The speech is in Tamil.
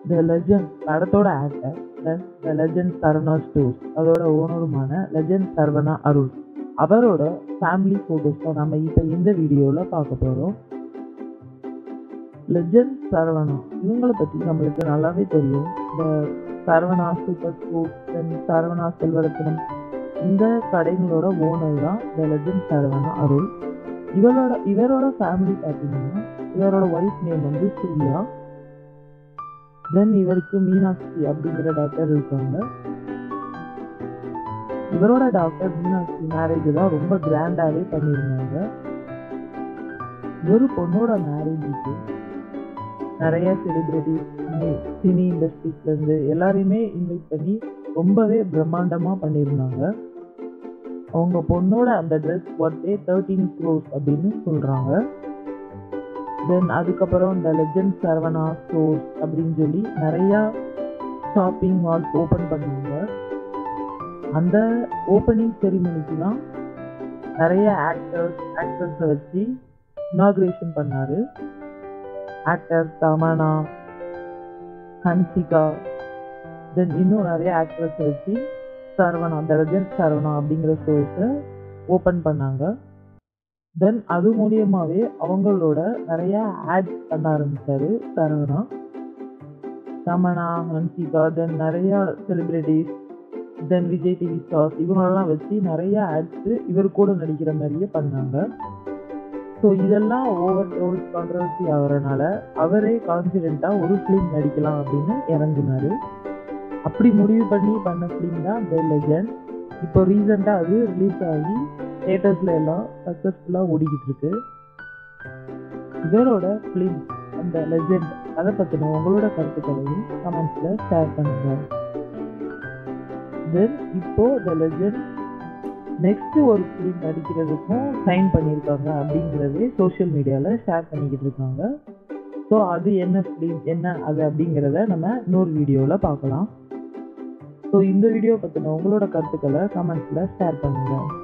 த லெஜண்ட் படத்தோட actor then the legend Saravana stores அதோட ஓனருமான லெஜண்ட் சரவணா அருள் அவரோட ஃபேமிலி ஃபோட்டோஸ் தான் நம்ம இப்போ இந்த வீடியோவில் பார்க்க போகிறோம் லெஜண்ட் சரவணா இவங்களை பற்றி நம்மளுக்கு நல்லாவே தெரியும் இந்த Saravana super sports then Saravana Selvarathnam இந்த கடைகளோட ஓனர் தான் த லெஜண்ட் சரவணா அருள் இவரோட இவரோட ஃபேமிலி பார்த்தீங்கன்னா இவரோட ஒய்ஃப் நேம் வந்து சூர்யா தென் இவருக்கு மீனாட்சி அப்படிங்கிற டாக்டர் இருக்காங்க இவரோட டாக்டர் மீனாட்சி மேரேஜ் தான் ரொம்ப கிராண்டாவே பண்ணியிருந்தாங்க ஒரு பொண்ணோட மேரேஜுக்கு நிறைய செலிபிரிட்டிஸ் சினி இண்டஸ்ட்ரீஸ்ல இருந்து எல்லாரையுமே இன்வைட் பண்ணி ரொம்பவே பிரம்மாண்டமா பண்ணியிருந்தாங்க அவங்க பொண்ணோட அந்த ட்ரெஸ் ஒர்த்தே தேர்ட்டீன் க்ரோஸ் அப்படின்னு சொல்றாங்க தென் அதுக்கப்புறம் இந்த லெஜண்ட் சரவணா ஸ்டோர்ஸ் அப்படின்னு சொல்லி நிறையா ஷாப்பிங் மால் ஓப்பன் பண்ணாங்க அந்த ஓப்பனிங் செரிமனிக்கு தான் நிறைய ஆக்டர்ஸ் ஆக்டர்ஸை வச்சு இனாக்ரேஷன் பண்ணாரு ஆக்டர் தமனா ஹன்சிகா தென் இன்னும் நிறைய ஆக்டர்ஸை வச்சு சரவணா அந்த லெஜண்ட் சரவணா அப்படிங்கிற ஸ்டோர்ஸை ஓப்பன் பண்ணாங்க தென் அது மூலியமாவே அவங்களோட நிறைய ஆட்ஸ் பண்ண ஆரம்பிச்சாரு சரவணா தமனா ஹன்சிகா தென் நிறைய celebrities then Vijay TV stars இவங்களெல்லாம் வச்சு நிறைய ஆட்ஸ் இவர் கூட நடிக்கிற மாதிரியே பண்ணாங்க ஸோ இதெல்லாம் ஓவர் டோல் கான்ட்ரவர்சி ஆகிறனால அவரே கான்ஃபிடென்ட்டாக ஒரு ஃபிலிம் நடிக்கலாம் அப்படின்னு இறங்கினாரு அப்படி முடிவு பண்ணி பண்ண ஃபிலிம் தான் த லெஜண்ட் இப்போ ரீசெண்டாக அது ரிலீஸ் ஆகி தேட்டர்ஸ்ல எல்லாம் சக்ஸஸ்ஃபுல்லாக ஓடிக்கிட்டு இருக்கு இவரோட ஃபிலிம் அந்த லெஜெண்ட் அதை பற்றின உங்களோட கருத்துக்களையும் கமெண்ட்ஸில் ஷேர் பண்ணுங்க தென் இப்போ த லெஜெண்ட் நெக்ஸ்ட் ஒரு ஃபிலிம் நடிக்கிறதுக்கும் சைன் பண்ணியிருக்காங்க அப்படிங்கிறதே சோஷியல் மீடியாவில் ஷேர் பண்ணிக்கிட்டு இருக்காங்க ஸோ அது என்ன ஃபிலிம் என்ன அது அப்படிங்கிறத நம்ம இன்னொரு வீடியோவில் பார்க்கலாம் ஸோ இந்த வீடியோ பற்றின உங்களோட கருத்துக்களை கமெண்ட்ஸில் ஷேர் பண்ணுங்கள்